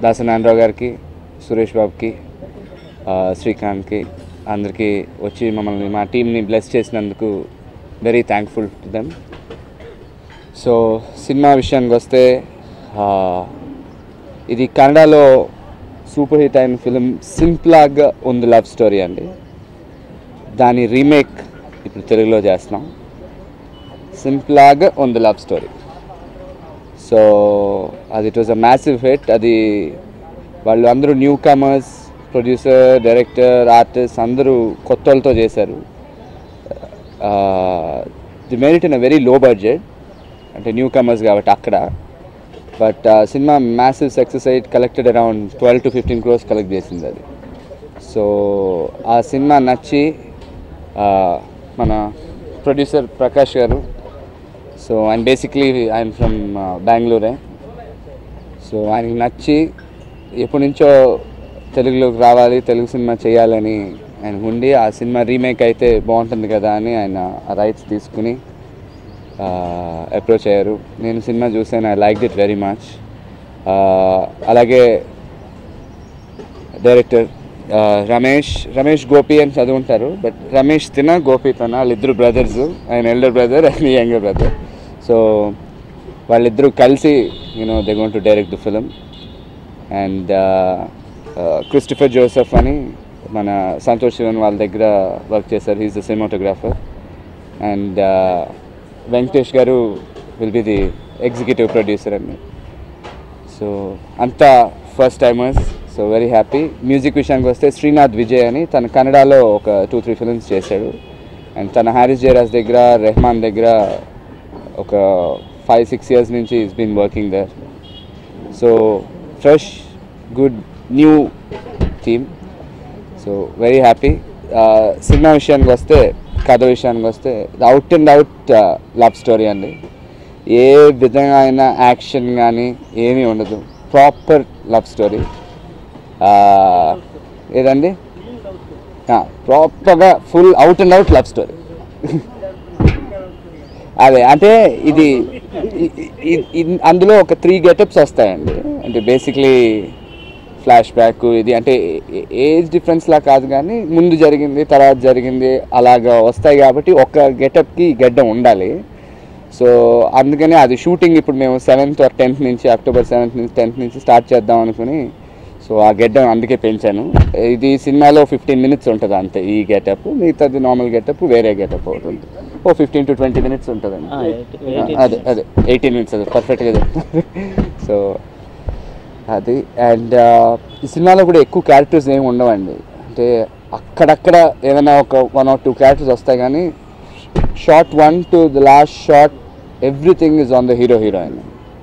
దాసనారాయణరావు గారికి సురేష్ బాబుకి ఆ, శ్రీకాంత్కి అందరికీ వచ్చి మమ్మల్ని మా టీంని బ్లెస్ చేసినందుకు very thankful to them so cinema విషయానికి వస్తే ఆ, ఇది కన్నడలో సూపర్ హిట్ అయిన ఫిలిం సింప్లాగా ఉంది లవ్ స్టోరీ అండి దాని రీమేక్ ఇప్పుడు తెలుగులో చేస్తున్నాం సింప్లాగా ఉంది లవ్ స్టోరీ సో అది it was a massive hit అది వాళ్ళు అందరూ newcomers producer director artist అందరూ కొత్త వాళ్ళతో చేశారు the merit in a very low budget అంటే న్యూ కమర్స్ కాబట్టి అక్కడ బట్ సినిమా మ్యాసివ్ సక్సెస్ అయ్యి collected around twelve to fifteen crores collect చేసింది అది సో ఆ సినిమా నచ్చి ఆ, మన ప్రొడ్యూసర్ ప్రకాష్ గారు సో ఆయన బేసిక్లీ ఆయన ఫ్రమ్ బెంగళూరే సో ఆయనకి నచ్చి ఎప్పటి నుంచో తెలుగులోకి రావాలి తెలుగు సినిమా చేయాలని ఆయన ఉండి ఆ సినిమా రీమేక్ అయితే బాగుంటుంది కదా అని ఆయన ఆ రైట్స్ తీసుకుని అప్రోచ్ అయ్యారు నేను సినిమా చూసాను I like it very much అలాగే డైరెక్టర్ ఆ, రమేష్ రమేష్ గోపి అని చదువుంటారు బట్ రమేష్ తిన గోపి తన వాళ్ళిద్దరు బ్రదర్స్ ఆయన elder brother and younger brother so వాళ్ళిద్దరూ కలిసి you know they gone to direct the film and Christopher Joseph అని మన సంతోష్ శివన్ వాళ్ళ దగ్గర వర్క్ చేశారు he's the cinematographer and Venkatesh garu will be the executive producer అండి సో అంతా first timers so very happy music విషయానికి వస్తే శ్రీనాథ్ విజయ్ అని తన కన్నడలో ఒక టూ త్రీ ఫిల్మ్స్ చేశాడు అండ్ తన హారిస్ జయరాజ్ దగ్గర రెహమాన్ దగ్గర ఒక ఫైవ్ సిక్స్ ఇయర్స్ నుంచి is been working there so fresh good new team so very happy cinema విషయానికి వస్తే కథ విషయానికి వస్తే out and out love story అండి ఏ విధంగా అయినా యాక్షన్ కానీ ఏమీ ఉండదు ప్రాపర్ లవ్ స్టోరీ ఏదండి ప్రాపర్గా full out and out love story అదే అంటే ఇది ఇ- ఇ- ఇ- అందులో ఒక త్రీ గెటప్స్ వస్తాయండి అంటే బేసిక్లీ ఫ్లాష్ బ్యాక్ ఇది అంటే ఏజ్ డిఫరెన్స్ లా కాదు కానీ ముందు జరిగింది తర్వాత జరిగింది అలాగా వస్తాయి కాబట్టి ఒక గెటప్కి గెడ్డం ఉండాలి సో అందుకని అది షూటింగ్ ఇప్పుడు మేము సెవెంత్ ఆర్ టెన్త్ నుంచి అక్టోబర్ సెవెంత్ నుంచి టెన్త్ నుంచి స్టార్ట్ చేద్దాం అనుకుని సో ఆ గెడ్డం అందుకే పెంచాను ఇది సినిమాలో ఫిఫ్టీన్ మినిట్స్ ఉంటుంది అంతే ఈ గెటప్ మిగతాది నార్మల్ గెటప్ వేరే గెటప్ అవుతుంది ఓ ఫిఫ్టీన్ టు ట్వంటీ మినిట్స్ ఉంటుందండి ఆ, eight- eighteen అదే అదే ఎయిటీన్ మినిట్స్ అది పర్ఫెక్ట్గా చెప్తాను సో అది అండ్ ఈ సినిమాలో కూడా ఎక్కువ క్యారెక్టర్స్ ఏమి ఉండవండి అంటే అక్కడక్కడ ఏదైనా ఒక వన్ ఆర్ టూ క్యారెక్టర్స్ వస్తాయి కానీ short one to the last short everything is on the hero heroine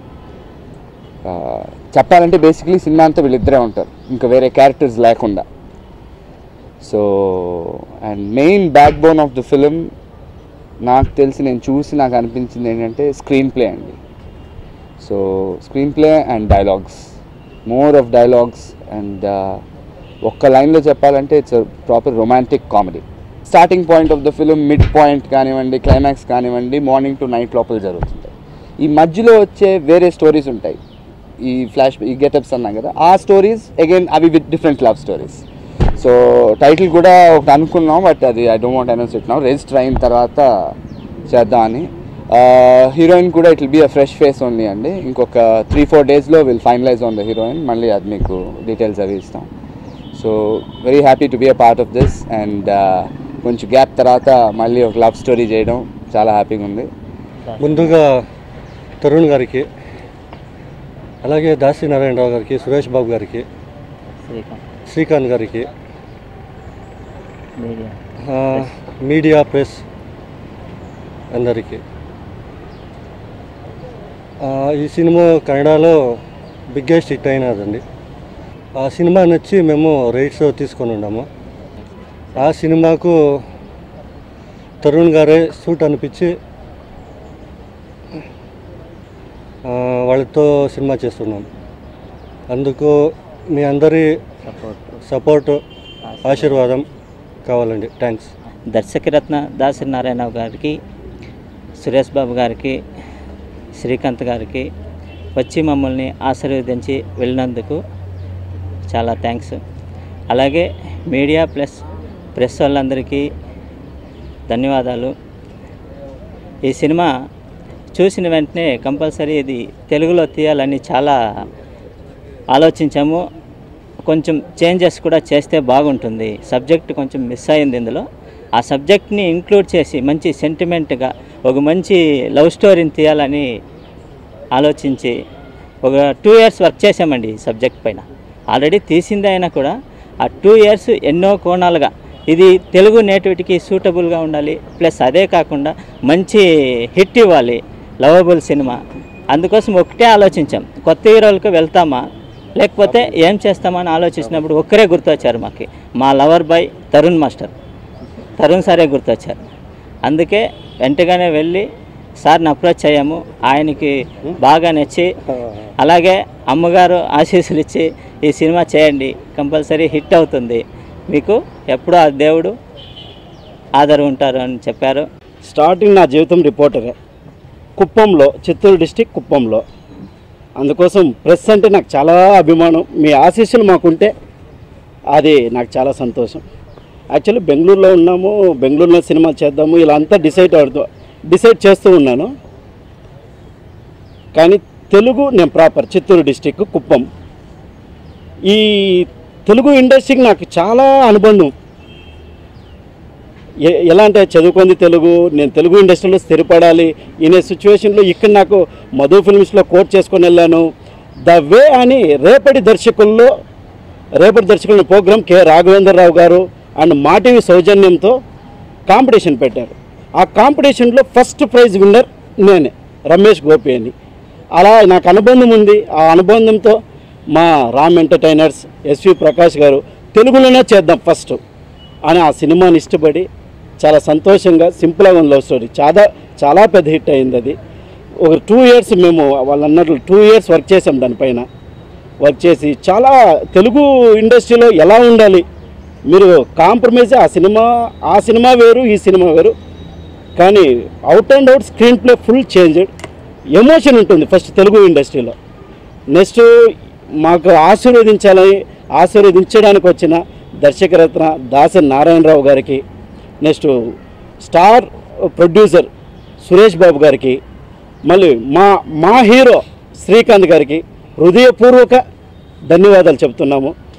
చెప్పాలంటే బేసిక్లీ సినిమా అంతా వీళ్ళిద్దరే ఉంటారు ఇంకా వేరే క్యారెక్టర్స్ లేకుండా so and main backbone of the film నాకు తెలిసి నేను చూసి నాకు అనిపించింది ఏంటంటే స్క్రీన్ ప్లే అండి so screenplay and dialogues more of dialogues and ఒక్క లైన్లో చెప్పాలంటే it's proper romantic comedy starting point of the film mid point కానివ్వండి క్లైమాక్స్ కానివ్వండి మార్నింగ్ టు నైట్ లోపల జరుగుతుంటాయి ఈ మధ్యలో వచ్చే వేరే స్టోరీస్ ఉంటాయి ఈ ఫ్లాష్ ఈ గెటప్స్ అన్నాం కదా ఆ స్టోరీస్ అగైన్ అవి with different love stories so title కూడా ఒకటి అనుకున్నాం బట్ అది ఐ డోంట్ వాంట్ అనౌన్స్ ఇట్నాం రిజిస్టర్ అయిన తర్వాత చేద్దామని హీరోయిన్ కూడా it will be a fresh face only అండి ఇంకొక త్రీ ఫోర్ డేస్లో will finalise on the heroine మళ్ళీ అది మీకు డీటెయిల్స్ అవి ఇస్తాం so very happy to be a part of this and కొంచెం గ్యాప్ తర్వాత మళ్ళీ ఒక లవ్ స్టోరీ చేయడం చాలా హ్యాపీగా ఉంది ముందుగా తరుణ్ గారికి అలాగే దాసి నారాయణరావు గారికి సురేష్ బాబు గారికి శ్రీకాంత్ శ్రీకాంత్ గారికి మీడియా ఆ, మీడియా ప్రెస్ అందరికీ ఆ, ఈ సినిమా కన్నడలో బిగ్గెస్ట్ హిట్ అయినదండి ఆ సినిమా నచ్చి మేము రైట్స్ తీసుకొని ఉన్నాము ఆ సినిమాకు తరుణ్ గారే సూట్ అనిపించి ఆ, వాళ్ళతో సినిమా చేస్తున్నాం అందుకు మీ అందరి సపోర్ట్ సపోర్ట్ ఆశీర్వాదం కావాలండి థ్యాంక్స్ దర్శకరత్న దాసరి నారాయణ గారికి సురేష్ బాబు గారికి శ్రీకాంత్ గారికి వచ్చి మమ్మల్ని ఆశీర్వదించి వెళ్ళినందుకు చాలా థ్యాంక్స్ అలాగే మీడియా ప్లస్ ప్రెస్ వాళ్ళందరికీ ధన్యవాదాలు ఈ సినిమా చూసిన వెంటనే కంపల్సరీ ఇది తెలుగులో తీయాలని చాలా ఆలోచించాము కొంచెం చేంజెస్ కూడా చేస్తే బాగుంటుంది సబ్జెక్ట్ కొంచెం మిస్ అయింది ఇందులో ఆ సబ్జెక్ట్ని ఇంక్లూడ్ చేసి మంచి సెంటిమెంట్గా ఒక మంచి లవ్ స్టోరీని తీయాలని ఆలోచించి ఒక టూ ఇయర్స్ వర్క్ చేసామండి ఈ సబ్జెక్ట్ పైన ఆల్రెడీ తీసింది అయినా కూడా ఆ టూ ఇయర్స్ ఎన్నో కోణాలుగా ఇది తెలుగు నేటివిటీకి సూటబుల్గా ఉండాలి ప్లస్ అదే కాకుండా మంచి హిట్ ఇవ్వాలి లవబుల్ సినిమా అందుకోసం ఒకటే ఆలోచించాం కొత్త హీరోలకు వెళ్తామా లేకపోతే ఏం చేస్తామని ఆలోచించినప్పుడు ఒక్కరే గుర్తొచ్చారు మాకు మా lover boy Tarun master Tarun సారే గుర్తొచ్చారు అందుకే వెంటగానే వెళ్ళి సార్ని అప్రోచ్ అయ్యాము ఆయనకి బాగా నచ్చి అలాగే అమ్మగారు ఆశీస్సులు ఇచ్చి ఈ సినిమా చేయండి కంపల్సరీ హిట్ అవుతుంది మీకు ఎప్పుడూ ఆ దేవుడు ఆధారు ఉంటారు అని చెప్పారు స్టార్టింగ్ నా జీవితం రిపోర్టరే కుప్పంలో చిత్తూరు డిస్టిక్ కుప్పంలో అందుకోసం ప్రెస్ అంటే నాకు చాలా అభిమానం మీ ఆశీస్సులు మాకుంటే అది నాకు చాలా సంతోషం యాక్చువల్లీ బెంగళూరులో ఉన్నాము బెంగళూరులో సినిమా చేద్దాము ఇలా అంతా డిసైడ్ అవుతూ డిసైడ్ చేస్తూ ఉన్నాను కానీ తెలుగు నేను ప్రాపర్ చిత్తూరు డిస్టిక్ కుప్పం ఈ తెలుగు ఇండస్ట్రీకి నాకు చాలా అనుబంధం ఎ- ఎలా అంటే చదువుకుంది తెలుగు నేను తెలుగు ఇండస్ట్రీలో స్థిరపడాలి ఇనే సిచ్యువేషన్లో ఇక్కడ నాకు మధు ఫిల్మ్స్లో కోట్ చేసుకొని వెళ్ళాను ద వే అని రేపటి దర్శకుల్లో రేపటి దర్శకుల ప్రోగ్రామ్ కె రాఘవేంద్రరావు గారు అండ్ మాటివి సౌజన్యంతో కాంపిటీషన్ పెట్టారు ఆ కాంపిటీషన్లో ఫస్ట్ ప్రైజ్ విన్నర్ నేనే రమేష్ గోపి అని అలా నాకు అనుబంధం ఉంది ఆ అనుబంధంతో మా రామ్ ఎంటర్టైనర్స్ ఎస్వి ప్రకాష్ గారు తెలుగులోనే చేద్దాం ఫస్ట్ అని ఆ సినిమాని ఇష్టపడి చాలా సంతోషంగా సింపుల్గా ఉన్న లవ్ స్టోరీ చాలా చాలా పెద్ద హిట్ అయింది అది ఒక టూ ఇయర్స్ మేము వాళ్ళు అన్నట్లు టూ ఇయర్స్ వర్క్ చేసాం దానిపైన వర్క్ చేసి చాలా తెలుగు ఇండస్ట్రీలో ఎలా ఉండాలి మీరు కాంప్రమైజ్ ఆ సినిమా ఆ సినిమా వేరు ఈ సినిమా వేరు కానీ out and out screenplay full changed emotion ఉంటుంది ఫస్ట్ తెలుగు ఇండస్ట్రీలో నెక్స్ట్ మాకు ఆశీర్వదించాలని ఆశీర్వదించడానికి వచ్చిన దర్శకరత్న దాసరి నారాయణరావు గారికి next star producer Suresh Babu గారికి మళ్ళీ మా మా హీరో శ్రీకాంత్ గారికి హృదయపూర్వక ధన్యవాదాలు చెప్తున్నాము